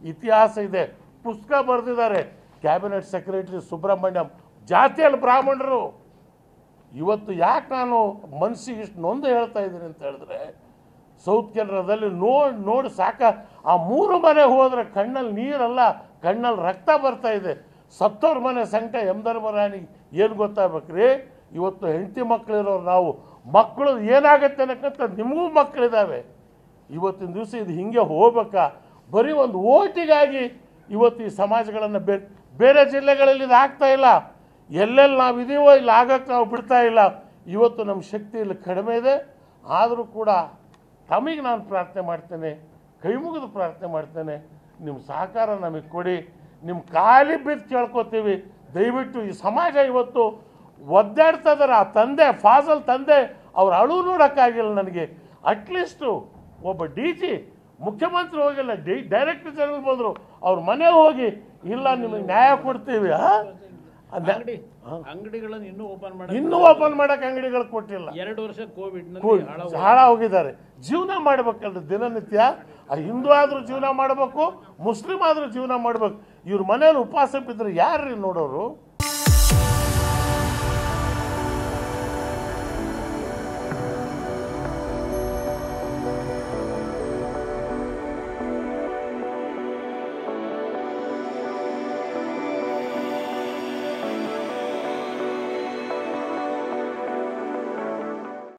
ಇತಿಹಾಸ ಇದೆ ಪುಸ್ತಕ ಬರೆದಿದ್ದಾರೆ ಕ್ಯಾಬಿನೆಟ್ ಸೆಕ್ರೆಟರಿ ಸುಬ್ರಹ್ಮಣ್ಯಂ ಜಾತಿಯಲ್ಲಿ ಬ್ರಾಹ್ಮಣರು ಇವತ್ತು ಯಾಕೆ ನಾನು ಮನಸ್ಸಿಗೆ ಇಷ್ಟು ನೊಂದು ಹೇಳ್ತಾ ಇದ್ದೀನಿ ಅಂತ ಹೇಳಿದ್ರೆ ಸೌತ್ ಕೆನರಾದಲ್ಲಿ ನೋಡಿ ನೋಡಿ ಸಾಕ ಆ ಮೂರು ಮನೆ ಹೋದ್ರೆ ಕಣ್ಣಲ್ಲಿ ನೀರಲ್ಲ ಕಣ್ಣಲ್ಲಿ ರಕ್ತ ಬರ್ತಾ ಇದೆ ಸತ್ತೋರ್ ಮನೆ ಸಂಕಟ ಎಮ್ಧರ್ಮರಾಣಿ ಏನು ಗೊತ್ತಾಗ್ಬೇಕ್ರಿ ಇವತ್ತು ಹೆಂಡತಿ ಮಕ್ಕಳಿರೋರು ನಾವು ಮಕ್ಕಳು ಏನಾಗತ್ತೆ ಅನ್ನಕ್ಕಂತ ನಿಮಗೂ ಮಕ್ಕಳಿದ್ದಾವೆ ಇವತ್ತಿನ ದಿವಸ ಇದು ಹಿಂಗೆ ಹೋಗ್ಬೇಕಾ ಬರೀ ಒಂದು ಓಟಿಗಾಗಿ ಇವತ್ತು ಈ ಸಮಾಜಗಳನ್ನು ಬೇರೆ ಬೇರೆ ಜಿಲ್ಲೆಗಳಲ್ಲಿ ಇದು ಆಗ್ತಾ ಇಲ್ಲ ಎಲ್ಲೆಲ್ಲಿ ನಾವು ಇದೀವೋ ಇಲ್ಲಿ ಆಗಕ್ಕೆ ನಾವು ಬಿಡ್ತಾ ಇಲ್ಲ ಇವತ್ತು ನಮ್ಮ ಶಕ್ತಿ ಇಲ್ಲಿ ಕಡಿಮೆ ಇದೆ ಆದರೂ ಕೂಡ ತಮಗೆ ನಾನು ಪ್ರಾರ್ಥನೆ ಮಾಡ್ತೇನೆ ಕೈ ಮುಗಿದು ಪ್ರಾರ್ಥನೆ ಮಾಡ್ತೇನೆ ನಿಮ್ಮ ಸಹಕಾರ ನಮಗೆ ಕೊಡಿ ನಿಮ್ಮ ಕಾಲಿ ಬಿದ್ದು ಕೇಳ್ಕೊತೀವಿ ದಯವಿಟ್ಟು ಈ ಸಮಾಜ ಇವತ್ತು ಒದ್ದಾಡ್ತಾ ಇದ್ದಾರೆ ಆ ತಂದೆ ಫಾಜಲ್ ತಂದೆ ಅವ್ರ ಅಳು ನೋಡೋಕ್ಕಾಗಿಲ್ಲ ನನಗೆ ಅಟ್ಲೀಸ್ಟು ಒಬ್ಬ ಡಿ ಜಿ ಮುಖ್ಯಮಂತ್ರಿ ಹೋಗಿಲ್ಲ ಡಿ ಡೈರೆಕ್ಟರ್ ಜನರಲ್ ಬಂದರು ಅವ್ರ ಮನೆಗೆ ಹೋಗಿ ಇಲ್ಲ ನಿಮಗೆ ನ್ಯಾಯ ಕೊಡ್ತೀವಿ ಆ? ಅದ- ಅಂಗಡಿ ಅಂಗಡಿಗಳನ್ನು ಇನ್ನೂ ಓಪನ್ ಮಾಡಿ ಇನ್ನೂ ಓಪನ್ ಮಾಡಕ್ಕೆ ಅಂಗಡಿಗಳು ಕೊಟ್ಟಿಲ್ಲ ಎರಡು ವರ್ಷ ಕೋವಿಡ್ ಕೂ- ನಲ್ಲಿ ಹಾಳ ಹೋಗಿದ್ದಾರೆ ಜೀವನ ಮಾಡ್ಬೇಕಲ್ರಿ ದಿನನಿತ್ಯ ಆ ಹಿಂದೂ ಆದ್ರೂ ಜೀವನ ಮಾಡಬೇಕು ಮುಸ್ಲಿಂ ಆದ್ರೂ ಜೀವನ ಮಾಡ್ಬೇಕು ಇವ್ರ ಮನೇಲಿ ಉಪವಾಸ ಬಿದ್ದರೆ ಯಾರ್ರಿ ನೋಡೋರು